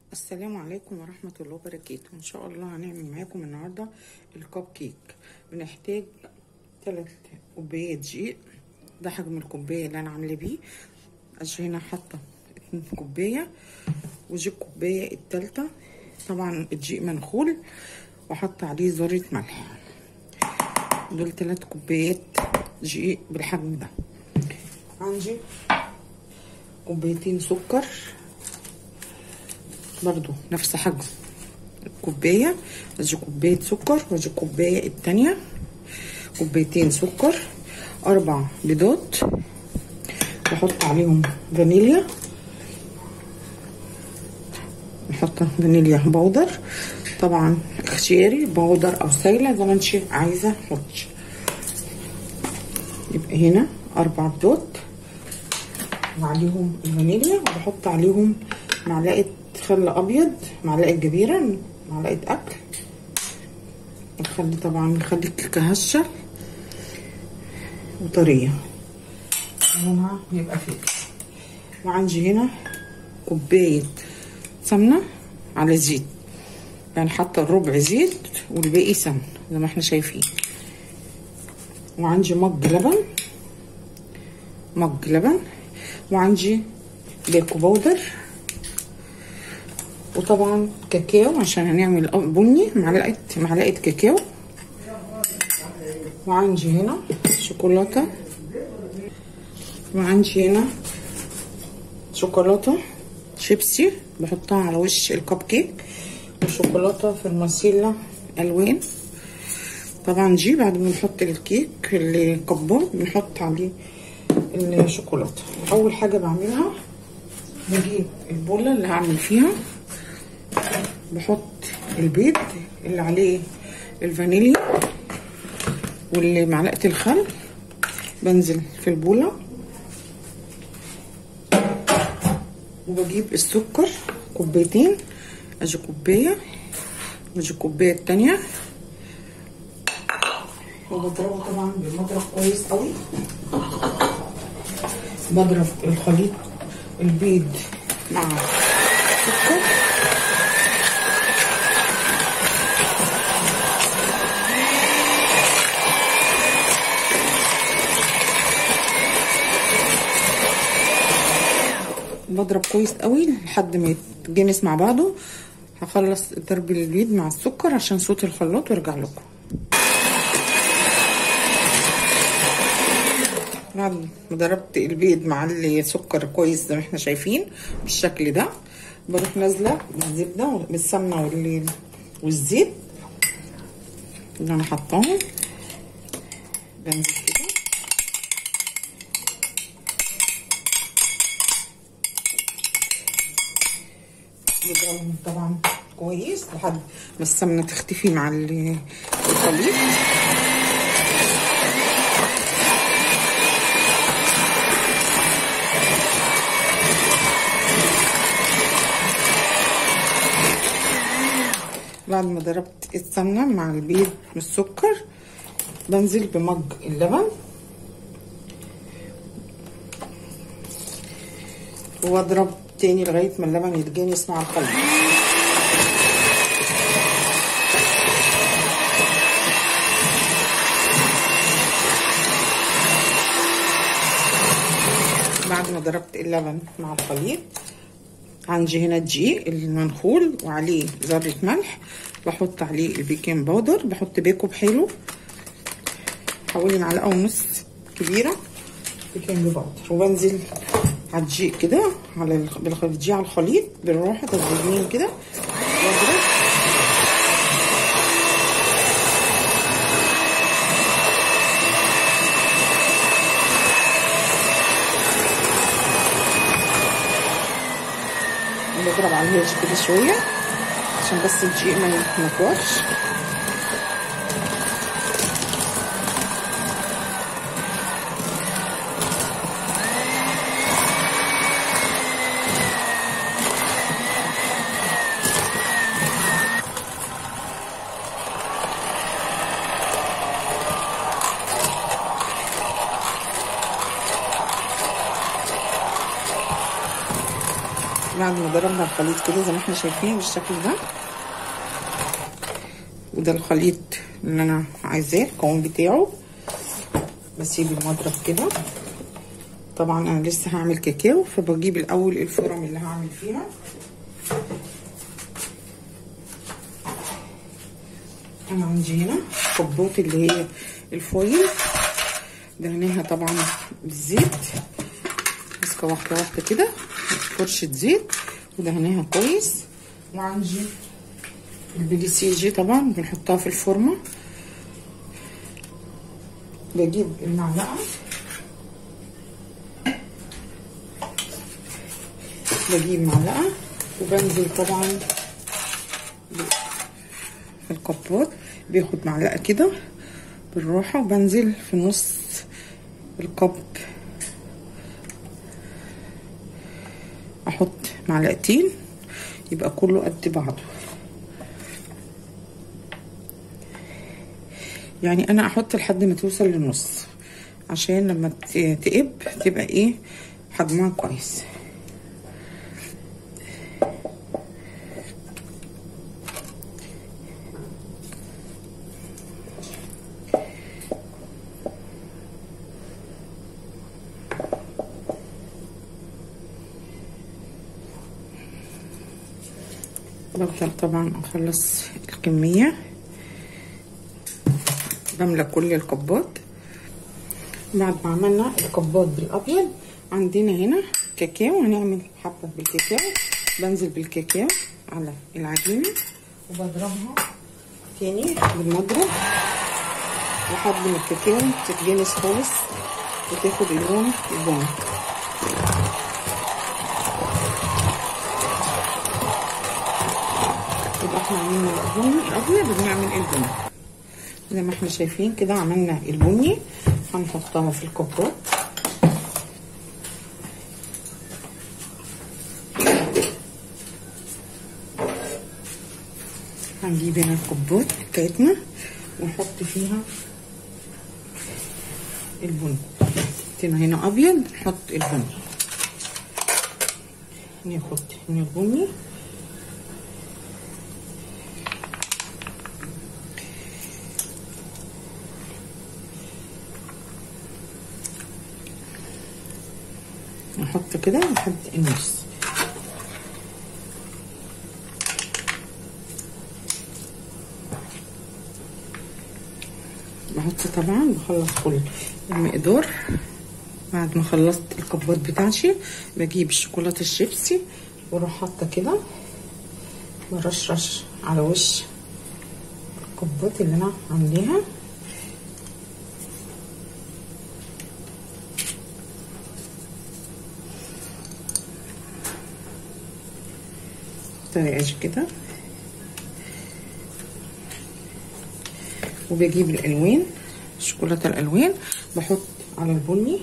السلام عليكم ورحمة الله وبركاته ان شاء الله هنعمل معاكم النهاردة الكب كيك بنحتاج ثلاث كوبايات دقيق ده حجم الكوباية اللي انا عاملة بيه عشان هنا حاطة اتنين كوباية ودي الكوباية التالتة طبعا الدقيق منخول وحط عليه ذرة ملح دول ثلاث كوبايات دقيق بالحجم ده عندي كوبايتين سكر برضو نفس حجم الكوباية ادي كوباية سكر ودي الكوباية التانية كوبايتين سكر اربع بيضات بحط عليهم فانيليا نحط فانيليا بودر طبعا اختياري بودر او سايلة زي ما انت عايزة حطي يبقى هنا اربع بيضات وعليهم الفانيليا وبحط عليهم معلقة خل ابيض معلقه كبيره معلقه اكل الخل طبعا نخلي الكيكه هشه وطريه لونها بيبقى فاتح وعندي هنا كوبايه سمنه على زيت يعني حاطه الربع زيت والباقي سمنه زي ما احنا شايفين وعندي مج لبن مج لبن وعندي بيكو بودر وطبعا كاكاو عشان هنعمل بني معلقه معلقه كاكاو وعندي هنا شوكولاته وعندي هنا شوكولاته شيبسي بحطها على وش الكب كيك وشوكولاته في المسيلة الوان طبعا دي بعد ما نحط الكيك الكبات بنحط عليه الشوكولاته اول حاجه بعملها بجيب البوله اللي هعمل فيها بحط البيض اللي عليه الفانيليا واللي معلقه الخل بنزل في البوله وبجيب السكر كوبايتين ادي كوبايه ادي الكوبايه التانيه وبضربه طبعا بالمضرب كويس قوي بضرب الخليط البيض مع السكر بضرب كويس قوي لحد ما يتجانس مع بعضه هخلص ضرب البيض مع السكر عشان صوت الخلاط وارجع لكم بعد ما ضربت البيض مع السكر كويس زي ما احنا شايفين بالشكل ده بروح نازله بالزبده بالسمنه والزيت اللي انا حطاهم بنزل كده بضربهم طبعا كويس لحد ما السمنه تختفي مع الخليط بعد ما ضربت السمنه مع البيض والسكر بنزل بمج اللبن واضرب تاني لغايه ما اللبن يتجانس مع الخليط بعد ما ضربت اللبن مع الخليط عندي هنا الدقيق المنخول وعليه ذرة ملح بحط عليه البيكنج باودر بحط بيكو بحاله حوالي معلقة ونص كبيرة بيكنج باودر وبنزل على الدقيق كده على بالدقيق على الخليط بالراحة تدريجيا كده واضرب بضرب على الهيش كده شويه عشان بس الدقيق ما يتنطورش بعد ما ضربنا الخليط كده زي ما احنا شايفين بالشكل ده وده الخليط اللي انا عايزاه القوام بتاعه بسيب المضرب كده طبعا انا لسه هعمل كاكاو فبجيب الاول الفرم اللي هعمل فيها انا عندي هنا كوبات اللي هي الفويل دهناها طبعا بالزيت ماسكه واحده واحده كده فرشه زيت ودهناها كويس وعندي البليسيجي طبعا بنحطها في الفورمه بجيب المعلقه بجيب معلقه وبنزل طبعا في الكبات بياخد معلقه كده بالراحه وبنزل في نص الكب احط معلقتين يبقى كله قد بعضه يعني انا احط لحد ما توصل للنص عشان لما تقب تبقى ايه حجمها كويس بفضل طبعا اخلص الكمية بملى كل الكبات بعد ما عملنا الكبات بالابيض عندنا هنا كاكاو هنعمل حبة بالكاكاو بنزل بالكاكاو على العجينة وبضربها تاني بالمضرب لحد ما الكاكاو تتجانس خالص وتاخد اللون البني يبقى احنا عملنا البني الابيض وبنعمل البني زي ما احنا شايفين كده عملنا البني هنحطها في الكوبات هنجيب هنا الكوبات بتاعتنا ونحط فيها البني حطينا هنا ابيض نحط البني ناخد من البني نحط كده لحد النص بحط طبعا بخلص كل المقدار بعد ما خلصت الكبات بتاعتي بجيب الشوكولاته الشيبسي واروح حاطه كده برشرش على وش الكبات اللي انا عاملاها طريقة كده وبجيب الالوان شوكولاته الالوان بحط على البني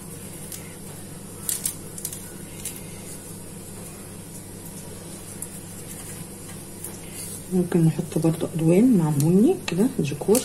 ممكن نحط برضو الوان مع بني كده ديكور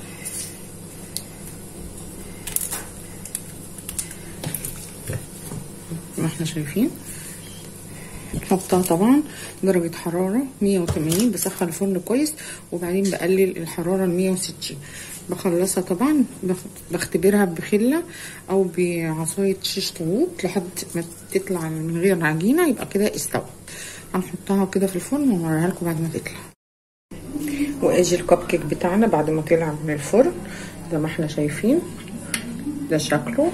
ما احنا شايفين نحطها طبعا درجة حرارة 180 بسخن الفرن كويس وبعدين بقلل الحرارة ل 160 بخلصها طبعا بختبرها بخلة او بعصاية شيش طاووق لحد ما تطلع من غير عجينة يبقى كده استوت هنحطها كده في الفرن ونوريها لكم بعد ما تطلع واجي الكب كيك بتاعنا بعد ما طلع من الفرن زي ما احنا شايفين ده شكله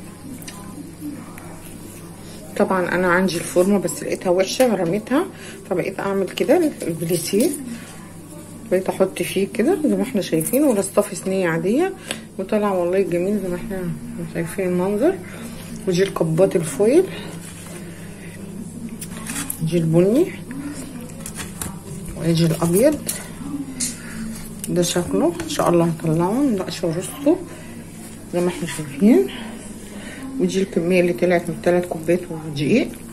طبعا انا عندي الفورمه بس لقيتها وحشه رميتها فبقيت اعمل كده البليسيه بقيت احط فيه كده زي ما احنا شايفين ولصفي صينيه عاديه وطلع والله جميل زي ما احنا شايفين المنظر ودي الكبات الفويل دي البني وادي الابيض ده شكله ان شاء الله هطلعه ننقشه ورصه زي ما احنا شايفين ودي الكميه اللي طلعت من ثلاث كوبايات ودقيق